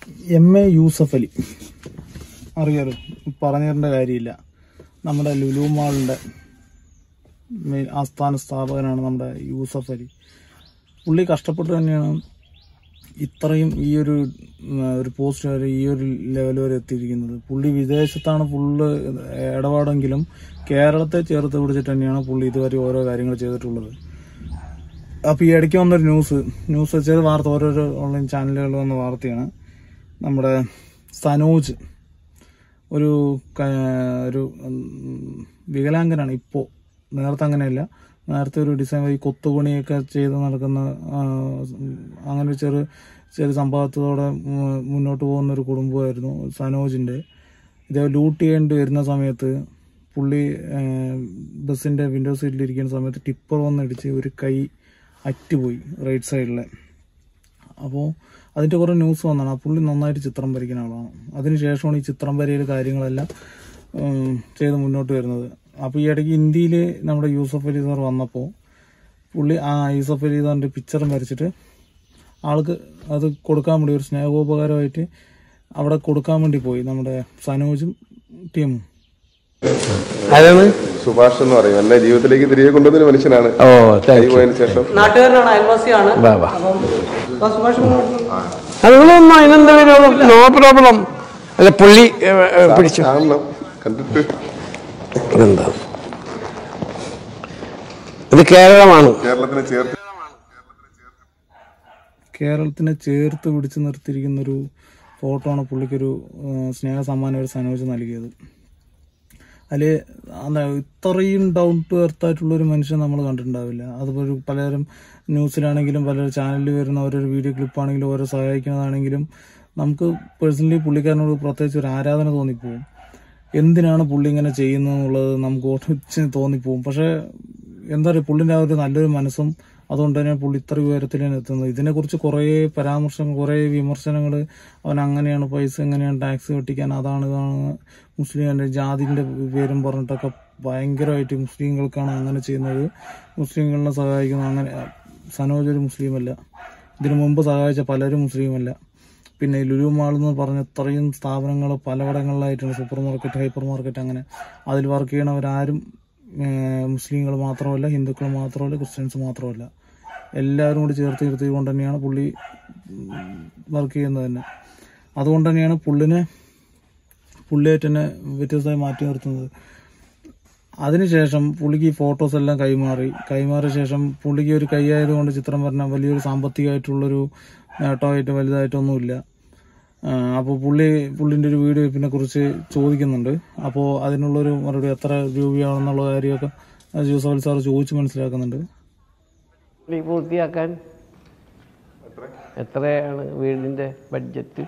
M A Yusuf Ali അറിയാലോ പറഞ്ഞു തരേണ്ട കാര്യമില്ല നമ്മുടെ ലുലു മാളിൻ്റെ മെയിൻ ആസ്ഥാന സ്ഥാപകനാണ് നമ്മുടെ യൂസഫ് അലി പുള്ളി കഷ്ടപ്പെട്ട് തന്നെയാണ് ഇത്രയും ഈ ഒരു ഉം, ഒരു പോസ്റ്റ് വരെ ഈ ഒരു ലെവൽ വരെ എത്തിയിരിക്കുന്നത് പുള്ളി വിദേശത്താണ് ഫുള്ള് ഇടപാടെങ്കിലും കേരളത്തെ ചേർത്ത് പിടിച്ചിട്ട് തന്നെയാണ് പുള്ളി ഇതുവരെ ഓരോ കാര്യങ്ങൾ ചെയ്തിട്ടുള്ളത് അപ്പൊ ഈ ഇടയ്ക്ക് വന്നൊരു ന്യൂസ് ന്യൂസ് വെച്ചത് വാർത്ത ഓരോരോ ഓൺലൈൻ ചാനലുകളിൽ വന്ന വാർത്തയാണ് നമ്മുടെ സനോജ് ഒരു ക- ഒരു ഉം, വികലാംഗനാണ് ഇപ്പോൾ നേരത്തെ അങ്ങനെയല്ല നേരത്തെ ഒരു ഡിസൈൻ ഈ കൊത്തുപണിയൊക്കെ ചെയ്ത് നടക്കുന്ന ആ, അങ്ങനെ ഒരു ചെറു ചെറിയ സമ്പാദത്തോടെ മു- മുന്നോട്ട് പോകുന്ന ഒരു കുടുംബമായിരുന്നു സനോജിന്റെ ഇതേ ലൂട്ട് ചെയ്യേണ്ടി വരുന്ന സമയത്ത് പുള്ളി ആ, ബസ്സിന്റെ വിൻഡോ സീറ്റിൽ ഇരിക്കുന്ന സമയത്ത് ടിപ്പർ വന്നിടിച്ച് ഒരു കൈ അറ്റുപോയി റൈറ്റ് സൈഡിലെ അപ്പോൾ അതിന്റെ കുറെ ന്യൂസ് വന്നാണ് ആ പുള്ളി നന്നായിട്ട് ചിത്രം വരയ്ക്കുന്ന ആളാണ് അതിനുശേഷമാണ് ഈ ചിത്രം വരയിൽ കാര്യങ്ങളെല്ലാം ഉം, ചെയ്ത് മുന്നോട്ട് വരുന്നത് അപ്പോൾ ഈ ഇടയ്ക്ക് ഇന്ത്യയിൽ നമ്മുടെ യൂസഫ് അലി സാർ വന്നപ്പോൾ പുള്ളി ആ യൂസഫ് അലി സാറിന്റെ പിക്ചറും വരച്ചിട്ട് ആൾക്ക് അത് കൊടുക്കാൻ വേണ്ടി ഒരു സ്നേഹോപകാരമായിട്ട് അവിടെ കൊടുക്കാൻ വേണ്ടി പോയി നമ്മുടെ സനോജും ടീമും ആരാണ് സുഭാഷ് എന്ന് പറയും എന്നെ ജീവിതത്തിലേക്ക് തിരികെ കൊണ്ടുവന്ന ഒരു മനുഷ്യനാണ് ഓ കൈ താങ്ക് യു പോയതിനു ശേഷം നാട്ടുകാരനാണ് അയൽവാസിയാണ് വാ വാ അപ്പം ആ സുഭാഷ് അതുകൊണ്ടൊന്നും അതിനെന്താ വിരോധം നോ പ്രോബ്ലം അല്ല പുള്ളി ഏ, ഏ, പിടിച്ചു കാണണം കണ്ടിട്ട് ഇതെന്താ ഇത് കേരളമാണ് കേരളത്തിനെ ചേർത്ത് കേരളത്തിനെ ചേർത്ത് പിടിച്ചു നിർത്തിയിരിക്കുന്ന ഒരു ഫോട്ടോ ആണ് പുള്ളിക്കൊരു ആ, സ്നേഹ സമ്മാനം ഒരു സനോജ് നൽകിയത് അതില് എന്താ ഇത്രയും ഡൗൺ ടു എർത്ത് ആയിട്ടുള്ള ഒരു മനുഷ്യൻ നമ്മൾ കണ്ടിട്ടുണ്ടാവില്ല അതുപോലെ ഒരു പലരും ന്യൂസിലാണെങ്കിലും പല ചാനലിൽ വരുന്ന ഓരോരോ വീഡിയോ ക്ലിപ്പാണെങ്കിലും ഓരോ സഹായിക്കുന്നതാണെങ്കിലും നമുക്ക് പേഴ്സണലി പുള്ളിക്കാരനോട് പ്രത്യേകിച്ച് ഒരു ആരാധന തോന്നിപ്പോവും എന്തിനാണ് പുള്ളി ഇങ്ങനെ ചെയ്യുന്നത് എന്നുള്ളത് നമുക്ക് ഓർമ്മിച്ച് തോന്നിപ്പോവും പക്ഷെ എന്താ പറയുക പുള്ളിന്റെ ആ ഒരു നല്ലൊരു മനസ്സും അതുകൊണ്ട് തന്നെ പുള്ളി ഇത്ര ഉയരത്തിലാണ് എത്തുന്നത് ഇതിനെക്കുറിച്ച് കുറേ പരാമർശങ്ങൾ കുറേ വിമർശനങ്ങൾ അവൻ അങ്ങനെയാണ് പൈസ എങ്ങനെയാണ് ടാക്സ് വെട്ടിക്കാൻ അതാണ് ഇതാണ് മുസ്ലിം ജാതിന്റെ പേരും പറഞ്ഞിട്ടൊക്കെ ഭയങ്കരമായിട്ട് മുസ്ലിങ്ങൾക്കാണ് അങ്ങനെ ചെയ്യുന്നത് മുസ്ലിങ്ങളെ സഹായിക്കുന്നു അങ്ങനെ സനോജ് ഒരു മുസ്ലിമല്ല ഇതിനു മുമ്പ് സഹായിച്ച പലരും മുസ്ലിമല്ല പിന്നെ ലുലു മാൾ എന്ന് പറഞ്ഞ ഇത്രയും സ്ഥാപനങ്ങൾ പലയിടങ്ങളിലായിട്ടുണ്ട് സൂപ്പർ മാർക്കറ്റ് ഹൈപ്പർ മാർക്കറ്റ് അങ്ങനെ അതിൽ വർക്ക് ചെയ്യണവരാരും മുസ്ലിങ്ങൾ മാത്രമല്ല ഹിന്ദുക്കൾ മാത്രമല്ല ക്രിസ്ത്യൻസ് മാത്രമല്ല എല്ലാവരും കൂടി ചേർത്ത് നിർത്തിക്കൊണ്ട് തന്നെയാണ് പുള്ളി വർക്ക് ചെയ്യുന്നത് തന്നെ അതുകൊണ്ട് തന്നെയാണ് പുള്ളിനെ പുള്ളിയായിട്ട് തന്നെ വ്യത്യസ്തമായി മാറ്റി നിർത്തുന്നത് അതിനുശേഷം പുള്ളിക്ക് ഈ ഫോട്ടോസ് എല്ലാം കൈമാറി കൈമാറിയ ശേഷം പുള്ളിക്ക് ഒരു കൈയായതുകൊണ്ട് ചിത്രം പറഞ്ഞാൽ വലിയൊരു സാമ്പത്തികമായിട്ടുള്ളൊരു നേട്ടമായിട്ട് വലുതായിട്ടൊന്നുമില്ല അപ്പോൾ പുള്ളി പുള്ളിൻ്റെ ഒരു വീഡിയോ ഇതിനെ കുറിച്ച് ചോദിക്കുന്നുണ്ട് അപ്പോൾ അതിനുള്ളൊരു മറുപടി എത്ര രൂപയാണെന്നുള്ള കാര്യമൊക്കെ ജോസഫ് സാർ ചോദിച്ച് മനസ്സിലാക്കുന്നുണ്ട് ഈ പൂർത്തിയാക്കാൻ എത്രയാണ് വീടിന്റെ ബഡ്ജറ്റ്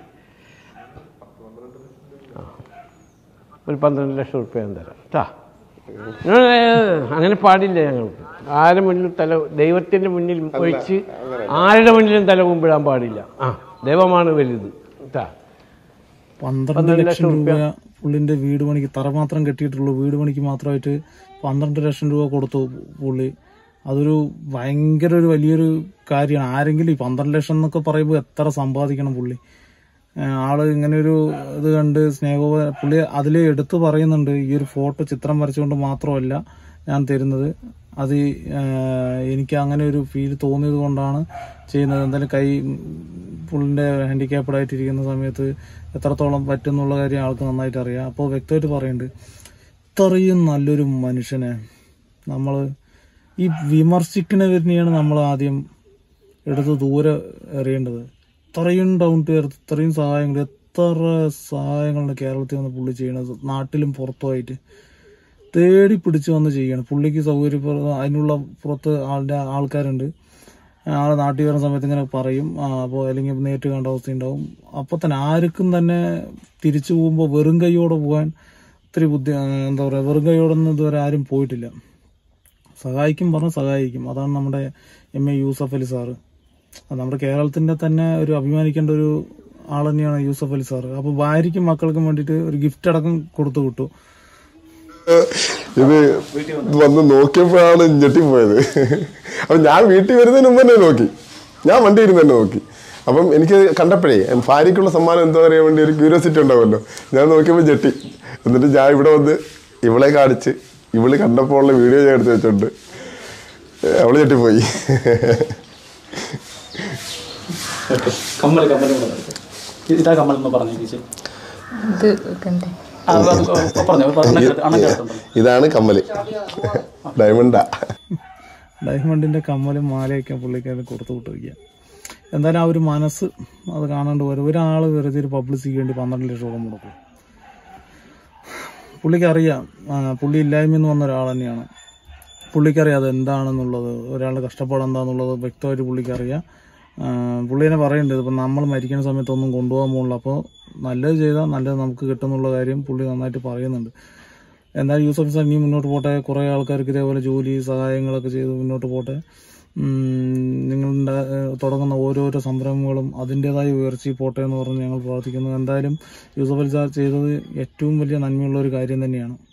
ആ. ഒരു പന്ത്രണ്ട് ലക്ഷം റുപ്യ ഞാൻ തരാം കേട്ടാ അങ്ങനെ പാടില്ല ഞങ്ങൾക്ക് ആരുടെ മുന്നിൽ തല ദൈവത്തിന്റെ മുന്നിൽ ഒഴിച്ച് ആരുടെ മുന്നിലും തല കുമ്പിടാൻ പാടില്ല ആ ദൈവമാണ് വലുത് കേട്ടാ പന്ത്രണ്ട് ലക്ഷം രൂപ പുള്ളിന്റെ വീട് പണിക്ക് തറ മാത്രം കെട്ടിയിട്ടുള്ളൂ വീട് പണിക്ക് മാത്രമായിട്ട് പന്ത്രണ്ട് ലക്ഷം രൂപ കൊടുത്തു പുള്ളി അതൊരു ഭയങ്കര ഒരു വലിയൊരു കാര്യമാണ് ആരെങ്കിലും ഈ പന്ത്രണ്ട് ലക്ഷം എന്നൊക്കെ പറയുമ്പോൾ എത്ര സമ്പാദിക്കണം പുള്ളി ആ, ആള് ഇങ്ങനെ ഒരു ഇത് കണ്ട് സ്നേഹോപ പുള്ളി അതിൽ എടുത്തു പറയുന്നുണ്ട് ഈ ഒരു ഫോട്ടോ ചിത്രം വരച്ചുകൊണ്ട് മാത്രമല്ല ഞാൻ തരുന്നത് അത് ഈ, ആ, എനിക്ക് അങ്ങനെ ഒരു ഫീൽ തോന്നിയത് കൊണ്ടാണ് ചെയ്യുന്നത് എന്തായാലും കൈ പുള്ളിന്റെ ഹാൻഡിക്യാപ്ഡ് ആയിട്ടിരിക്കുന്ന സമയത്ത് എത്രത്തോളം പറ്റുന്നുള്ള കാര്യം ആൾക്ക് നന്നായിട്ട് അറിയാം അപ്പോൾ വ്യക്തമായിട്ട് പറയുന്നുണ്ട് ഇത്രയും നല്ലൊരു മനുഷ്യനെ നമ്മൾ ഈ വിമർശിക്കുന്നവരിനെയാണ് നമ്മൾ ആദ്യം എടുത്ത് ദൂരെ എറിയേണ്ടത് ഇത്രയും ഡൗൺ ടു എർത്ത് ഇത്രയും സഹായങ്ങൾ എത്ര സഹായങ്ങളാണ് കേരളത്തിൽ വന്ന് പുള്ളി ചെയ്യണത് നാട്ടിലും പുറത്തുമായിട്ട് തേടി പിടിച്ച് വന്ന് ചെയ്യണം പുള്ളിക്ക് സൗകര്യപ്രദം അതിനുള്ള പുറത്ത് ആളുടെ ആൾക്കാരുണ്ട് ആളെ നാട്ടിൽ വരുന്ന സമയത്ത് ഇങ്ങനെ പറയും അപ്പോൾ അല്ലെങ്കിൽ നേരിട്ട് കണ്ട അവസ്ഥ ഉണ്ടാവും അപ്പോൾ തന്നെ ആർക്കും തന്നെ തിരിച്ചു പോകുമ്പോൾ വെറും കൈയോടെ പോകാൻ ഇത്തിരി ബുദ്ധി ആ, എന്താ പറയുക വെറും കൈയോടൊന്നും ഇതുവരെ ആരും പോയിട്ടില്ല സഹായിക്കും പറഞ്ഞ് സഹായിക്കും അതാണ് നമ്മുടെ M A Yusuf Ali sir അത് നമ്മുടെ കേരളത്തിന്റെ തന്നെ ഒരു അഭിമാനിക്കേണ്ട ഒരു ആൾ തന്നെയാണ് യൂസഫ് അലി സാറ് അപ്പോൾ ഭാര്യയ്ക്കും മക്കൾക്കും വേണ്ടിയിട്ട് ഒരു ഗിഫ്റ്റ് അടക്കം കൊടുത്തു വിട്ടു ഇത് വന്ന് നോക്കിയപ്പോഴാണ് ഞെട്ടിപ്പോയത് അപ്പൊ ഞാൻ വീട്ടിൽ വരുന്നതിന് മുമ്പ് തന്നെ നോക്കി ഞാൻ വണ്ടി ഇരുന്ന് തന്നെ നോക്കി അപ്പം എനിക്ക് കണ്ടപ്പോഴേ ഭാര്യയ്ക്കുള്ള സമ്മാനം എന്താ അറിയാൻ വേണ്ടി ഒരു ക്യൂരിയോസിറ്റി ഉണ്ടാവുമല്ലോ ഞാൻ നോക്കിയപ്പോൾ ജെട്ടി എന്നിട്ട് ഞാൻ ഇവിടെ വന്ന് ഇവളെ കാണിച്ച് ഇവള് കണ്ടപ്പോൾ ഉള്ള വീഡിയോ ഞാൻ എടുത്ത് വെച്ചോണ്ട് അവള് ഞെട്ടിപ്പോയി കമ്മൽ കമ്മൽ ഇതാ കമ്മൽ എന്ന് പറഞ്ഞു ചേച്ചി ഇത് കണ്ടേ പറഞ്ഞു അണ്ണൻ കേട്ടോ ഇതാണ് കമ്മല് ഡയമണ്ടാ ഡയമണ്ടിന്റെ കമ്മലും മാലയൊക്കെ പുള്ളിക്കാരൻ കൊടുത്തു വിട്ടിരിക്കുക എന്തായാലും ആ ഒരു മനസ്സ് അത് കാണാണ്ട് വരും ഒരാൾ വെറുതെ ഒരു പബ്ലിസിറ്റിക്ക് വേണ്ടി പന്ത്രണ്ട് ലക്ഷം രൂപ മുടക്കും പുള്ളിക്കറിയാം ആ, പുള്ളി ഇല്ലായ്മ എന്ന് വന്ന ഒരാൾ തന്നെയാണ് പുള്ളിക്കറിയാം അത് എന്താണെന്നുള്ളത് ഒരാളുടെ കഷ്ടപ്പാട് എന്താണെന്നുള്ളത് വ്യക്തമായിട്ട് പുള്ളിക്കറിയാം ആ, പുള്ളി തന്നെ പറയുന്നുണ്ട് ഇപ്പം നമ്മൾ മരിക്കുന്ന സമയത്തൊന്നും കൊണ്ടുപോകാൻ പോകുന്നില്ല അപ്പോൾ നല്ലത് ചെയ്താൽ നല്ലത് നമുക്ക് കിട്ടുന്നുള്ള കാര്യം പുള്ളി നന്നായിട്ട് പറയുന്നുണ്ട് എന്തായാലും യൂസഫ് സാർ ഇനി മുന്നോട്ട് പോട്ടെ കുറേ ആൾക്കാർക്ക് ഇതേപോലെ ജോലി സഹായങ്ങളൊക്കെ ചെയ്ത് മുന്നോട്ട് പോട്ടെ ഉം, നിങ്ങളുടെ ഏഹ്, തുടങ്ങുന്ന ഓരോരോ സംരംഭങ്ങളും അതിൻ്റെതായ ഉയർച്ചയിൽ പോട്ടെ എന്ന് പറഞ്ഞ് ഞങ്ങൾ പ്രാർത്ഥിക്കുന്നു എന്തായാലും യൂസഫ് അലി സാർ ചെയ്തത് ഏറ്റവും വലിയ നന്മയുള്ള ഒരു കാര്യം തന്നെയാണ്